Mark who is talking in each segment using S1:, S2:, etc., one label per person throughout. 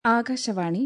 S1: ആകാശവാണി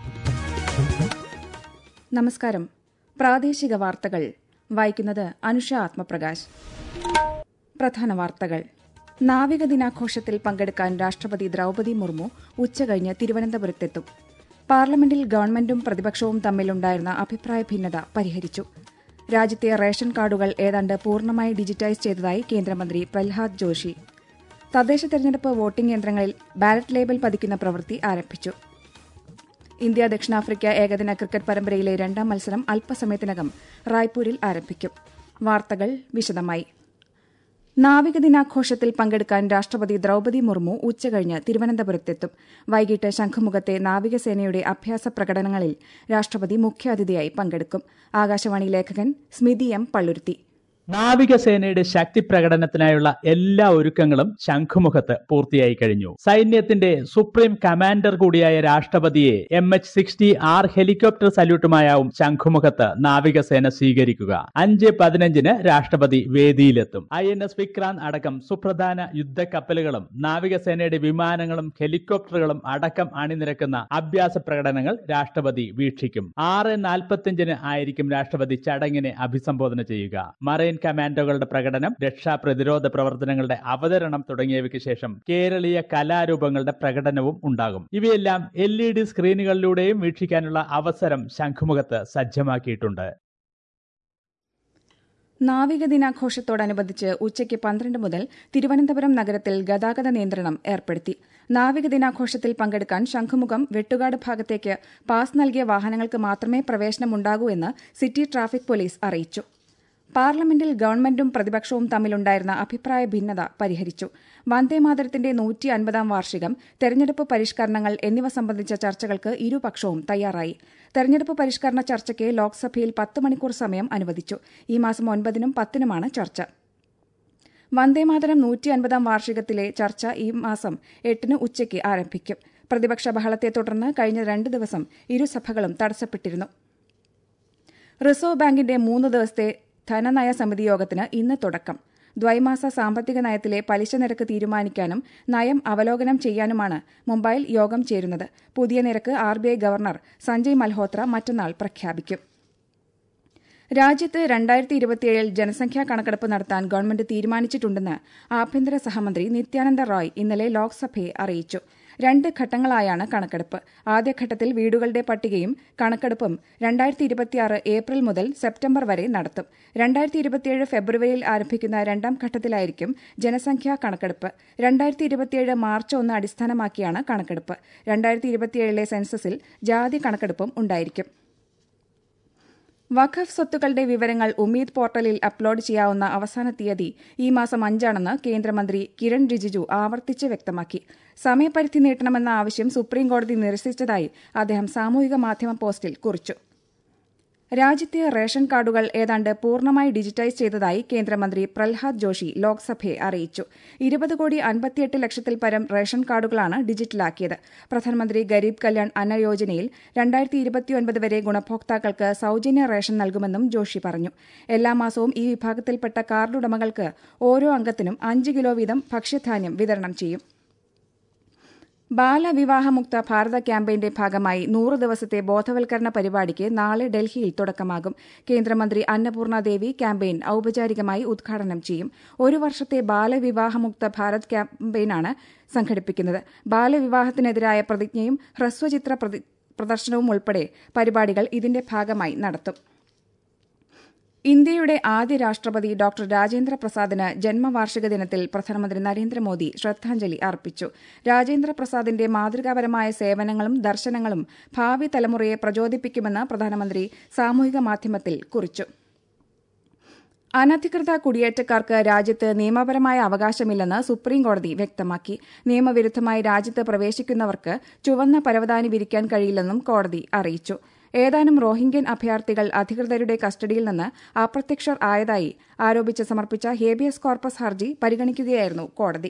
S1: നമസ്കാരം പ്രാദേശിക വാർത്തകൾ വായിക്കുന്നത് അനുഷ ആത്മപ്രകാശ് പ്രധാന വാർത്തകൾ നാവിക ദിനാഘോഷത്തിൽ പങ്കെടുക്കാൻ രാഷ്ട്രപതി ദ്രൌപതി മുർമു ഉച്ചകഴിഞ്ഞ് തിരുവനന്തപുരത്തെത്തും പാർലമെന്റിൽ ഗവൺമെന്റും പ്രതിപക്ഷവും തമ്മിലുണ്ടായിരുന്ന അഭിപ്രായ ഭിന്നത പരിഹരിച്ചു രാജ്യത്തെ റേഷൻ കാർഡുകൾ ഏതാണ്ട് പൂർണ്ണമായി ഡിജിറ്റൈസ് ചെയ്തതായി കേന്ദ്രമന്ത്രി പ്രഹ്ലാദ് ജോഷി തദ്ദേശ തെരഞ്ഞെടുപ്പ് വോട്ടിംഗ് യന്ത്രങ്ങളിൽ ബാലറ്റ് ലേബൽ പതിക്കുന്ന പ്രവൃത്തി ആരംഭിച്ചു ഇന്ത്യ ദക്ഷിണാഫ്രിക്ക ഏകദിന ക്രിക്കറ്റ് പരമ്പരയിലെ രണ്ടാം മത്സരം അല്പസമയത്തിനകം റായ്പൂരിൽ ആരംഭിക്കും വാർത്തകൾ വിശദമായി നാവിക ദിനാഘോഷത്തിൽ പങ്കെടുക്കാൻ രാഷ്ട്രപതി ദ്രൌപതി മുർമു ഉച്ചകഴിഞ്ഞ് തിരുവനന്തപുരത്തെത്തും വൈകിട്ട് ശംഖുമുഖത്തെ നാവികസേനയുടെ അഭ്യാസ പ്രകടനങ്ങളിൽ രാഷ്ട്രപതി മുഖ്യാതിഥിയായി പങ്കെടുക്കും ആകാശവാണി ലേഖകൻ സ്മിതി എം പള്ളുരുത്തി
S2: നാവികസേനയുടെ ശക്തി പ്രകടനത്തിനായുള്ള എല്ലാ ഒരുക്കങ്ങളും ശംഖുമുഖത്ത് പൂർത്തിയായി കഴിഞ്ഞു സൈന്യത്തിന്റെ സുപ്രീം കമാൻഡർ കൂടിയായ രാഷ്ട്രപതിയെ M H sixty R helicopter സല്യൂട്ടുമായാവും ശംഖുമുഖത്ത് നാവികസേന സ്വീകരിക്കുക അഞ്ച് പതിനഞ്ചിന് രാഷ്ട്രപതി വേദിയിലെത്തും ഐ എൻ എസ് വിക്രാന്ത് അടക്കം സുപ്രധാന യുദ്ധക്കപ്പലുകളും നാവികസേനയുടെ വിമാനങ്ങളും ഹെലികോപ്റ്ററുകളും അടക്കം അണിനിരക്കുന്ന അഭ്യാസ പ്രകടനങ്ങൾ രാഷ്ട്രപതി വീക്ഷിക്കും ആറ് നാൽപ്പത്തിയഞ്ചിന് ആയിരിക്കും രാഷ്ട്രപതി ചടങ്ങിനെ അഭിസംബോധന ചെയ്യുക മറൈൻ കമാൻഡോകളുടെ പ്രകടനം രക്ഷാ പ്രതിരോധ പ്രവർത്തനങ്ങളുടെ അവതരണം തുടങ്ങിയവയ്ക്ക് ശേഷം കേരളീയ കലാരൂപങ്ങളുടെ പ്രകടനവും ഉണ്ടാകും ഇവയെല്ലാം എൽ ഇ ഡി സ്ക്രീനുകളിലൂടെയും വീക്ഷിക്കാനുള്ള അവസരം ശംഖുമുഖത്ത് സജ്ജമാക്കിയിട്ടുണ്ട്
S1: നാവിക ദിനാഘോഷത്തോടനുബന്ധിച്ച് ഉച്ചയ്ക്ക് പന്ത്രണ്ട് മുതൽ തിരുവനന്തപുരം നഗരത്തിൽ ഗതാഗത നിയന്ത്രണം ഏർപ്പെടുത്തി നാവിക ദിനാഘോഷത്തിൽ പങ്കെടുക്കാൻ ശംഖുമുഖം വെട്ടുകാട് ഭാഗത്തേക്ക് പാസ് നൽകിയ വാഹനങ്ങൾക്ക് മാത്രമേ പ്രവേശനമുണ്ടാകൂ എന്ന് സിറ്റി ട്രാഫിക് പോലീസ് അറിയിച്ചു പാർലമെന്റിൽ ഗവൺമെന്റും പ്രതിപക്ഷവും തമ്മിലുണ്ടായിരുന്ന അഭിപ്രായ ഭിന്നത പരിഹരിച്ചു വന്ദേമാതരത്തിന്റെ നൂറ്റി അൻപതാം വാർഷികം തെരഞ്ഞെടുപ്പ് പരിഷ്കരണങ്ങൾ എന്നിവ സംബന്ധിച്ച ചർച്ചകൾക്ക് ഇരുപക്ഷവും തയ്യാറായി തെരഞ്ഞെടുപ്പ് പരിഷ്കരണ ചർച്ചയ്ക്ക് ലോക്സഭയിൽ പത്ത് മണിക്കൂർ സമയം അനുവദിച്ചു ഈ മാസം ഒൻപതിനും പത്തിനുമാണ് ചർച്ച വന്ദേമാതരം നൂറ്റി അൻപതാം വാർഷികത്തിലെ ചർച്ച ഈ മാസം എട്ടിന് ഉച്ചയ്ക്ക് ആരംഭിക്കും പ്രതിപക്ഷ ബഹളത്തെ തുടർന്ന് കഴിഞ്ഞ രണ്ട് ദിവസം ഇരുസഭകളും തടസ്സപ്പെട്ടിരുന്നു റിസർവ് ബാങ്കിന്റെ മൂന്ന് ദിവസത്തെ ധനനയ സമിതി യോഗത്തിന് ഇന്ന് തുടക്കം ദ്വൈമാസ സാമ്പത്തിക നയത്തിലെ പലിശ നിരക്ക് തീരുമാനിക്കാനും നയം അവലോകനം ചെയ്യാനുമാണ് മുംബൈയിൽ യോഗം ചേരുന്നത് പുതിയ നിരക്ക് R B I governor Sanjay Malhotra മറ്റന്നാൾ പ്രഖ്യാപിക്കും രാജ്യത്ത് രണ്ടായിരത്തി ഇരുപത്തിയേഴിൽ ജനസംഖ്യാ കണക്കെടുപ്പ് നടത്താൻ ഗവൺമെന്റ് തീരുമാനിച്ചിട്ടുണ്ടെന്ന് ആഭ്യന്തര സഹമന്ത്രി നിത്യാനന്ദ റോയ് ഇന്നലെ ലോക്സഭയെ അറിയിച്ചു രണ്ട് ഘട്ടങ്ങളായാണ് കണക്കെടുപ്പ് ആദ്യഘട്ടത്തിൽ വീടുകളുടെ പട്ടികയും കണക്കെടുപ്പും രണ്ടായിരത്തി ഇരുപത്തിയാറ് ഏപ്രിൽ മുതൽ സെപ്റ്റംബർ വരെ നടത്തും രണ്ടായിരത്തി ഇരുപത്തിയേഴ് ഫെബ്രുവരിയിൽ ആരംഭിക്കുന്ന രണ്ടാം ഘട്ടത്തിലായിരിക്കും ജനസംഖ്യാ കണക്കെടുപ്പ് രണ്ടായിരത്തി ഇരുപത്തിയേഴ് മാർച്ച് ഒന്ന് അടിസ്ഥാനമാക്കിയാണ് കണക്കെടുപ്പ് രണ്ടായിരത്തി ഇരുപത്തിയേഴിലെ സെൻസസിൽ ജാതി കണക്കെടുപ്പും ഉണ്ടായിരിക്കും വഖഫ് സ്വത്തുക്കളുടെ വിവരങ്ങൾ ഉമീദ് പോർട്ടലിൽ അപ്ലോഡ് ചെയ്യാവുന്ന അവസാന തീയതി ഈ മാസം അഞ്ചാണെന്ന് കേന്ദ്രമന്ത്രി കിരൺ റിജിജു ആവർത്തിച്ച് വ്യക്തമാക്കി സമയപരിധി നീട്ടണമെന്ന ആവശ്യം സുപ്രീംകോടതി നിരസിച്ചതായി അദ്ദേഹം സാമൂഹിക മാധ്യമ പോസ്റ്റിൽ കുറിച്ചു രാജ്യത്തെ റേഷൻ കാർഡുകൾ ഏതാണ്ട് പൂർണ്ണമായി ഡിജിറ്റൈസ് ചെയ്തതായി കേന്ദ്രമന്ത്രി പ്രഹ്ലാദ് ജോഷി ലോക്സഭയെ അറിയിച്ചു ഇരുപത് കോടി അൻപത്തിയെട്ട് ലക്ഷത്തിൽ പരം റേഷൻ കാർഡുകളാണ് ഡിജിറ്റലാക്കിയത് പ്രധാനമന്ത്രി ഗരീബ് കല്യാൺ അന്ന യോജനയിൽ രണ്ടായിരത്തി ഇരുപത്തിയൊൻപത് വരെ ഗുണഭോക്താക്കൾക്ക് സൌജന്യ റേഷൻ നൽകുമെന്നും ജോഷി പറഞ്ഞു എല്ലാ മാസവും ഈ വിഭാഗത്തിൽപ്പെട്ട കാർഡുടമകൾക്ക് ഓരോ അംഗത്തിനും അഞ്ച് കിലോ വീതം ഭക്ഷ്യധാന്യം വിതരണം ചെയ്യും ബാലവിവാഹമുക്ത ഭാരത ക്യാമ്പയിന്റെ ഭാഗമായി നൂറ് ദിവസത്തെ ബോധവൽക്കരണ പരിപാടിക്ക് നാളെ ഡൽഹിയിൽ തുടക്കമാകും കേന്ദ്രമന്ത്രി അന്നപൂർണ ദേവി ക്യാമ്പയിൻ ഔപചാരികമായി ഉദ്ഘാടനം ചെയ്യും ഒരു വർഷത്തെ ബാലവിവാഹമുക്ത ഭാരത് ക്യാമ്പയിനാണ് സംഘടിപ്പിക്കുന്നത് ബാലവിവാഹത്തിനെതിരായ പ്രതിജ്ഞയും ഹ്രസ്വചിത്ര പ്രദർശനവും ഉൾപ്പെടെ പരിപാടികൾ ഇതിന്റെ ഭാഗമായി നടത്തും ഇന്ത്യയുടെ ആദ്യ രാഷ്ട്രപതി ഡോക്ടർ രാജേന്ദ്ര പ്രസാദിന് ജന്മവാർഷിക ദിനത്തിൽ പ്രധാനമന്ത്രി നരേന്ദ്രമോദി ശ്രദ്ധാഞ്ജലി അർപ്പിച്ചു രാജേന്ദ്ര പ്രസാദിന്റെ മാതൃകാപരമായ സേവനങ്ങളും ദർശനങ്ങളും ഭാവി തലമുറയെ പ്രചോദിപ്പിക്കുമെന്ന് പ്രധാനമന്ത്രി സാമൂഹിക മാധ്യമത്തിൽ കുറിച്ചു അനധികൃത കുടിയേറ്റക്കാർക്ക് രാജ്യത്ത് നിയമപരമായ അവകാശമില്ലെന്ന് സുപ്രീംകോടതി വ്യക്തമാക്കി നിയമവിരുദ്ധമായി രാജ്യത്ത് പ്രവേശിക്കുന്നവർക്ക് ചുവന്ന പരവതാനി വിരിക്കാൻ കഴിയില്ലെന്നും കോടതി അറിയിച്ചു ഏതാനും റോഹിംഗ്യൻ അഭയാർത്ഥികൾ അധികൃതരുടെ കസ്റ്റഡിയിൽ നിന്ന് അപ്രത്യക്ഷർ ആയതായി ആരോപിച്ച് സമർപ്പിച്ച ഹേബിയസ് കോർപ്പസ് ഹർജി പരിഗണിക്കുകയായിരുന്നു കോടതി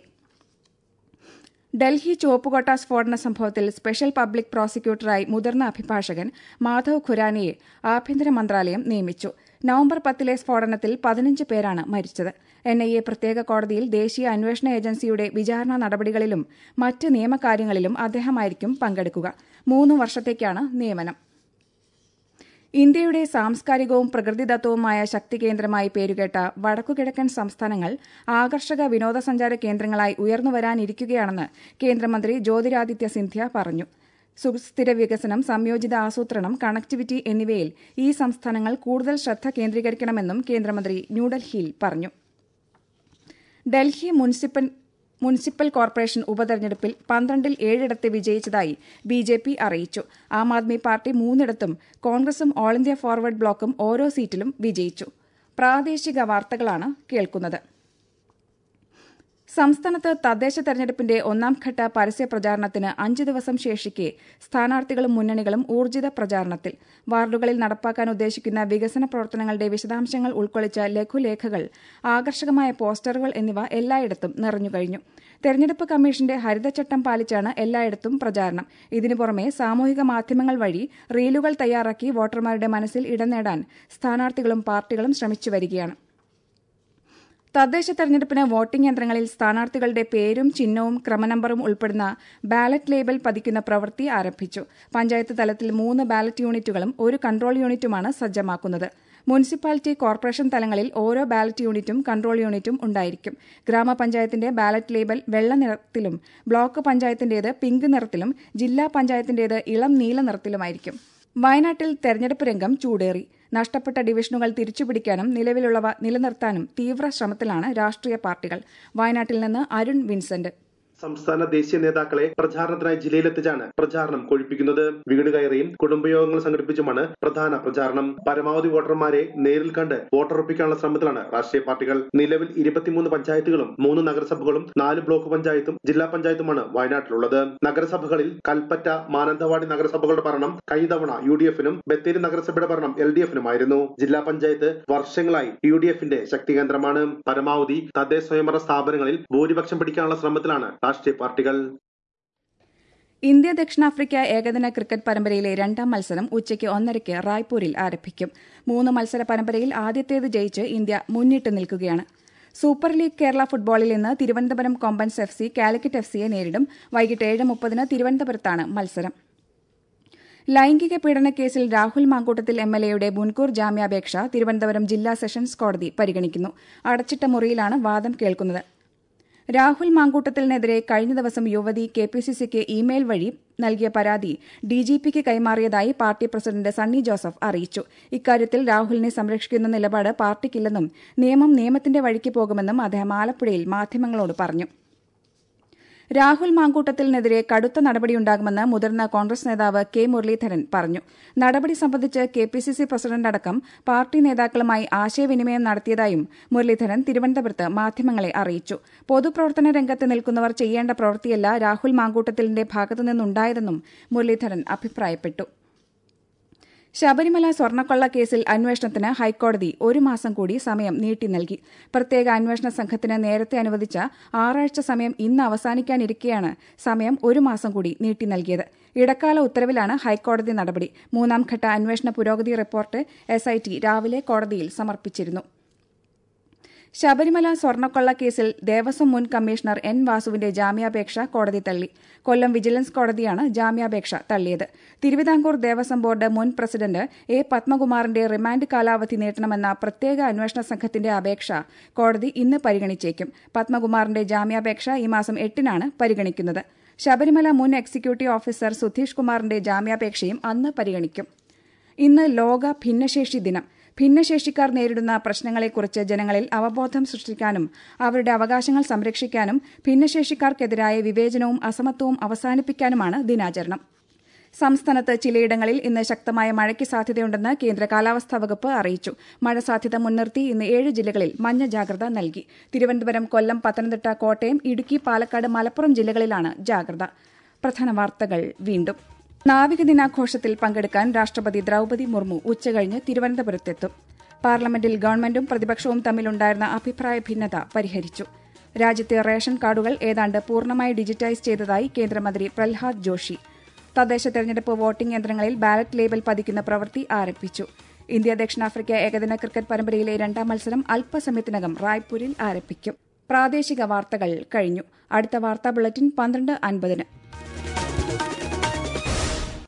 S1: ഡൽഹി ചുവപ്പുകോട്ട സ്ഫോടന സംഭവത്തിൽ സ്പെഷ്യൽ പബ്ലിക് പ്രോസിക്യൂട്ടറായി മുതിർന്ന അഭിഭാഷകൻ മാധവ് ഖുരാനയെ ആഭ്യന്തര മന്ത്രാലയം നിയമിച്ചു നവംബർ പത്തിലെ സ്ഫോടനത്തിൽ പതിനഞ്ച് പേരാണ് മരിച്ചത് എൻ ഐ എ പ്രത്യേക കോടതിയിൽ ദേശീയ അന്വേഷണ ഏജൻസിയുടെ വിചാരണ നടപടികളിലും മറ്റ് നിയമകാര്യങ്ങളിലും അദ്ദേഹമായിരിക്കും പങ്കെടുക്കുക മൂന്ന് വർഷത്തേക്കാണ് നിയമനം ഇന്ത്യയുടെ സാംസ്കാരികവും പ്രകൃതിദത്തവുമായ ശക്തി കേന്ദ്രമായി പേരുകേട്ട വടക്കുകിഴക്കൻ സംസ്ഥാനങ്ങൾ ആകർഷക വിനോദസഞ്ചാര കേന്ദ്രങ്ങളായി ഉയർന്നുവരാനിരിക്കുകയാണെന്ന് കേന്ദ്രമന്ത്രി ജ്യോതിരാദിത്യ സിന്ധ്യ പറഞ്ഞു സുസ്ഥിര വികസനം സംയോജിത ആസൂത്രണം കണക്ടിവിറ്റി എന്നിവയിൽ ഈ സംസ്ഥാനങ്ങൾ കൂടുതൽ ശ്രദ്ധ കേന്ദ്രീകരിക്കണമെന്നും കേന്ദ്രമന്ത്രി ന്യൂഡൽഹിയിൽ പറഞ്ഞു ഡൽഹി മുനിസിപ്പൽ മുനിസിപ്പൽ കോർപ്പറേഷൻ ഉപതെരഞ്ഞെടുപ്പിൽ പന്ത്രണ്ടിൽ ഏഴിടത്ത് വിജയിച്ചതായി ബി ജെ പി അറിയിച്ചു ആം ആദ്മി പാർട്ടി മൂന്നിടത്തും കോൺഗ്രസും ഓൾ ഇന്ത്യ ഫോർവേഡ് ബ്ലോക്കും ഓരോ സീറ്റിലും വിജയിച്ചു പ്രാദേശിക വാർത്തകളാണ് കേൾക്കുന്നത് സംസ്ഥാനത്ത് തദ്ദേശ തെരഞ്ഞെടുപ്പിന്റെ ഒന്നാംഘട്ട പരസ്യ പ്രചാരണത്തിന് അഞ്ച് ദിവസം ശേഷിക്കെ സ്ഥാനാർത്ഥികളും മുന്നണികളും ഊർജിത പ്രചാരണത്തിൽ വാർഡുകളിൽ നടപ്പാക്കാൻ ഉദ്ദേശിക്കുന്ന വികസന പ്രവർത്തനങ്ങളുടെ വിശദാംശങ്ങൾ ഉൾക്കൊള്ളിച്ച ലഘുലേഖകൾ ആകർഷകമായ പോസ്റ്ററുകൾ എന്നിവ എല്ലായിടത്തും നിറഞ്ഞുകഴിഞ്ഞു തെരഞ്ഞെടുപ്പ് കമ്മീഷന്റെ ഹരിതചട്ടം പാലിച്ചാണ് എല്ലായിടത്തും പ്രചാരണം ഇതിനു പുറമെ സാമൂഹിക മാധ്യമങ്ങൾ വഴി റീലുകൾ തയ്യാറാക്കി വോട്ടർമാരുടെ മനസ്സിൽ ഇടം നേടാൻ സ്ഥാനാർത്ഥികളും പാർട്ടികളും ശ്രമിച്ചു വരികയാണ് തദ്ദേശ തെരഞ്ഞെടുപ്പിന് വോട്ടിംഗ് യന്ത്രങ്ങളിൽ സ്ഥാനാർത്ഥികളുടെ പേരും ചിഹ്നവും ക്രമനമ്പറും ഉൾപ്പെടുന്ന ബാലറ്റ് ലേബൽ പതിക്കുന്ന പ്രവൃത്തി ആരംഭിച്ചു പഞ്ചായത്ത് തലത്തിൽ മൂന്ന് ബാലറ്റ് യൂണിറ്റുകളും ഒരു കൺട്രോൾ യൂണിറ്റുമാണ് സജ്ജമാക്കുന്നത് മുനിസിപ്പാലിറ്റി കോർപ്പറേഷൻ തലങ്ങളിൽ ഓരോ ബാലറ്റ് യൂണിറ്റും കൺട്രോൾ യൂണിറ്റും ഉണ്ടായിരിക്കും ഗ്രാമപഞ്ചായത്തിന്റെ ബാലറ്റ് ലേബൽ വെള്ള നിറത്തിലും ബ്ലോക്ക് പഞ്ചായത്തിന്റേത് പിങ്ക് നിറത്തിലും ജില്ലാ പഞ്ചായത്തിന്റേത് ഇളം നീല നിറത്തിലുമായിരിക്കും വയനാട്ടിൽ തെരഞ്ഞെടുപ്പ് രംഗം ചൂടേറി നഷ്ടപ്പെട്ട ഡിവിഷനുകൾ തിരിച്ചുപിടിക്കാനും നിലവിലുള്ളവ നിലനിർത്താനും തീവ്ര ശ്രമത്തിലാണ് രാഷ്ട്രീയ പാർട്ടികൾ വയനാട്ടിൽ നിന്ന് അരുൺ വിൻസെന്റ്
S3: സംസ്ഥാന ദേശീയ നേതാക്കളെ പ്രചാരണത്തിനായി ജില്ലയിലെത്തിച്ചാണ് പ്രചാരണം കൊഴിപ്പിക്കുന്നത് വീട് കയറിയും കുടുംബയോഗങ്ങൾ സംഘടിപ്പിച്ചുമാണ് പ്രധാന പ്രചാരണം പരമാവധി വോട്ടർമാരെ നേരിൽ കണ്ട് വോട്ടുറപ്പിക്കാനുള്ള ശ്രമത്തിലാണ് രാഷ്ട്രീയ പാർട്ടികൾ നിലവിൽ ഇരുപത്തിമൂന്ന് പഞ്ചായത്തുകളും മൂന്ന് നഗരസഭകളും നാല് ബ്ലോക്ക് പഞ്ചായത്തും ജില്ലാ പഞ്ചായത്തുമാണ് വയനാട്ടിലുള്ളത് നഗരസഭകളിൽ കൽപ്പറ്റ മാനന്തവാടി നഗരസഭകളുടെ ഭരണം കഴിഞ്ഞ തവണ യു ഡി എഫിനും ബത്തേരി നഗരസഭയുടെ ഭരണം എൽ ഡി എഫിനുമായിരുന്നു ജില്ലാ പഞ്ചായത്ത് വർഷങ്ങളായി യു ഡി എഫിന്റെ ശക്തി കേന്ദ്രമാണ് പരമാവധി തദ്ദേശ സ്വയംഭരണ സ്ഥാപനങ്ങളിൽ ഭൂരിപക്ഷം പിടിക്കാനുള്ള ശ്രമത്തിലാണ് രാഷ്ട്രീയ പാർട്ടികൾ
S1: ഇന്ത്യ ദക്ഷിണാഫ്രിക്ക ഏകദിന ക്രിക്കറ്റ് പരമ്പരയിലെ രണ്ടാം മത്സരം ഉച്ചയ്ക്ക് ഒന്നരയ്ക്ക് റായ്പൂരിൽ ആരംഭിക്കും മൂന്ന് മത്സര പരമ്പരയിൽ ആദ്യത്തേത് ജയിച്ച് ഇന്ത്യ മുന്നിട്ട് നിൽക്കുകയാണ് സൂപ്പർ ലീഗ് കേരള ഫുട്ബോളിൽ ഇന്ന് Thiruvananthapuram Kombans F C Calicut F സിയെ നേരിടും വൈകിട്ട് ഏഴ് മുപ്പതിന് തിരുവനന്തപുരത്താണ് മത്സരം ലൈംഗിക പീഡന കേസിൽ രാഹുൽ മാങ്കൂട്ടത്തിൽ എം എൽ എയുടെ മുൻകൂർ ജാമ്യാപേക്ഷ തിരുവനന്തപുരം ജില്ലാ സെഷൻസ് കോടതി പരിഗണിക്കുന്നു അടച്ചിട്ട മുറിയിലാണ് വാദം കേൾക്കുന്നത് രാഹുൽ മാങ്കൂട്ടത്തിനെതിരെ കഴിഞ്ഞ ദിവസം യുവതി കെ പി സി സിക്ക് ഇമെയിൽ വഴി നൽകിയ പരാതി ഡി ജി പിക്ക് കൈമാറിയതായി പാർട്ടി പ്രസിഡന്റ് സണ്ണി ജോസഫ് അറിയിച്ചു ഇക്കാര്യത്തിൽ രാഹുലിനെ സംരക്ഷിക്കുന്ന നിലപാട് പാർട്ടിക്കില്ലെന്നും നിയമം നിയമത്തിന്റെ വഴിക്ക് പോകുമെന്നും അദ്ദേഹം ആലപ്പുഴയിൽ മാധ്യമങ്ങളോട് പറഞ്ഞു രാഹുൽ മാങ്കൂട്ടത്തിനെതിരെ കടുത്ത നടപടിയുണ്ടാകുമെന്ന് മുതിർന്ന കോൺഗ്രസ് നേതാവ് കെ മുരളീധരൻ പറഞ്ഞു നടപടി സംബന്ധിച്ച് K P C C president അടക്കം പാർട്ടി നേതാക്കളുമായി ആശയവിനിമയം നടത്തിയതായും മുരളീധരൻ തിരുവനന്തപുരത്ത് മാധ്യമങ്ങളെ അറിയിച്ചു പൊതുപ്രവർത്തന രംഗത്ത് നിൽക്കുന്നവർ ചെയ്യേണ്ട പ്രവൃത്തിയല്ല രാഹുൽ മാങ്കൂട്ടത്തിലിന്റെ ഭാഗത്തുനിന്നുണ്ടായതെന്നും മുരളീധരൻ അഭിപ്രായപ്പെട്ടു ശബരിമല സ്വർണ്ണക്കൊള്ള കേസിൽ അന്വേഷണത്തിന് ഹൈക്കോടതി ഒരു മാസം കൂടി സമയം നീട്ടി നൽകി പ്രത്യേക അന്വേഷണ സംഘത്തിന് നേരത്തെ അനുവദിച്ച ആറാഴ്ച സമയം ഇന്ന് അവസാനിക്കാനിരിക്കെയാണ് സമയം ഒരു മാസം കൂടി നീട്ടി നൽകിയത് ഇടക്കാല ഉത്തരവിലാണ് ഹൈക്കോടതി നടപടി മൂന്നാം ഘട്ട അന്വേഷണ പുരോഗതി റിപ്പോർട്ട് എസ്ഐടി രാവിലെ കോടതിയിൽ സമർപ്പിച്ചിരുന്നു ശബരിമല സ്വർണ്ണക്കൊള്ള കേസിൽ ദേവസ്വം മുൻ കമ്മീഷണർ എൻ വാസുവിന്റെ ജാമ്യാപേക്ഷ കോടതി തള്ളി കൊല്ലം വിജിലൻസ് കോടതിയാണ് ജാമ്യാപേക്ഷ തള്ളിയത് തിരുവിതാംകൂർ ദേവസ്വം ബോർഡ് മുൻ പ്രസിഡന്റ് എ പത്മകുമാറിന്റെ റിമാൻഡ് കാലാവധി നീട്ടണമെന്ന പ്രത്യേക അന്വേഷണ സംഘത്തിന്റെ അപേക്ഷ കോടതി ഇന്ന് പരിഗണിച്ചേക്കും പത്മകുമാറിന്റെ ജാമ്യാപേക്ഷ ഈ മാസം എട്ടിനാണ് പരിഗണിക്കുന്നത് ശബരിമല മുൻ എക്സിക്യൂട്ടീവ് ഓഫീസർ സുധീഷ് കുമാറിന്റെ ജാമ്യാപേക്ഷയും അന്ന് പരിഗണിക്കും ഇന്ന് ലോക ഭിന്നശേഷി ദിനം ഭിന്നശേഷിക്കാർ നേരിടുന്ന പ്രശ്നങ്ങളെക്കുറിച്ച് ജനങ്ങളിൽ അവബോധം സൃഷ്ടിക്കാനും അവരുടെ അവകാശങ്ങൾ സംരക്ഷിക്കാനും ഭിന്നശേഷിക്കാർക്കെതിരായ വിവേചനവും അസമത്വവും അവസാനിപ്പിക്കാനുമാണ് ദിനാചരണം സംസ്ഥാനത്ത് ചിലയിടങ്ങളിൽ ഇന്ന് ശക്തമായ മഴയ്ക്ക് സാധ്യതയുണ്ടെന്ന് കേന്ദ്ര കാലാവസ്ഥാ വകുപ്പ് അറിയിച്ചു മഴ സാധ്യത മുൻനിർത്തി ഇന്ന് ഏഴ് ജില്ലകളിൽ മഞ്ഞ ജാഗ്രത നൽകി തിരുവനന്തപുരം കൊല്ലം പത്തനംതിട്ട കോട്ടയം ഇടുക്കി പാലക്കാട് മലപ്പുറം ജില്ലകളിലാണ് ജാഗ്രത പ്രധാന വാർത്തകൾ വീണ്ടും നാവിക ദിനാഘോഷത്തിൽ പങ്കെടുക്കാൻ രാഷ്ട്രപതി ദ്രൌപതി മുർമു ഉച്ചകഴിഞ്ഞ് തിരുവനന്തപുരത്തെത്തും പാർലമെന്റിൽ ഗവൺമെന്റും പ്രതിപക്ഷവും തമ്മിലുണ്ടായിരുന്ന അഭിപ്രായ ഭിന്നത പരിഹരിച്ചു രാജ്യത്തെ റേഷൻ കാർഡുകൾ ഏതാണ്ട് പൂർണ്ണമായി ഡിജിറ്റൈസ് ചെയ്തതായി കേന്ദ്രമന്ത്രി പ്രഹ്ലാദ് ജോഷി തദ്ദേശ തെരഞ്ഞെടുപ്പ് വോട്ടിംഗ് യന്ത്രങ്ങളിൽ ബാലറ്റ് ലേബൽ പതിക്കുന്ന പ്രവൃത്തി ആരംഭിച്ചു ഇന്ത്യ ദക്ഷിണാഫ്രിക്ക ഏകദിന ക്രിക്കറ്റ് പരമ്പരയിലെ രണ്ടാം മത്സരം അല്പസമയത്തിനകം റായ്പൂരിൽ ആരംഭിക്കും പ്രാദേശിക വാർത്തകൾ കഴിഞ്ഞു അടുത്ത വാർത്താ ബുള്ളറ്റിൻ പന്ത്രണ്ട് അൻപതിന്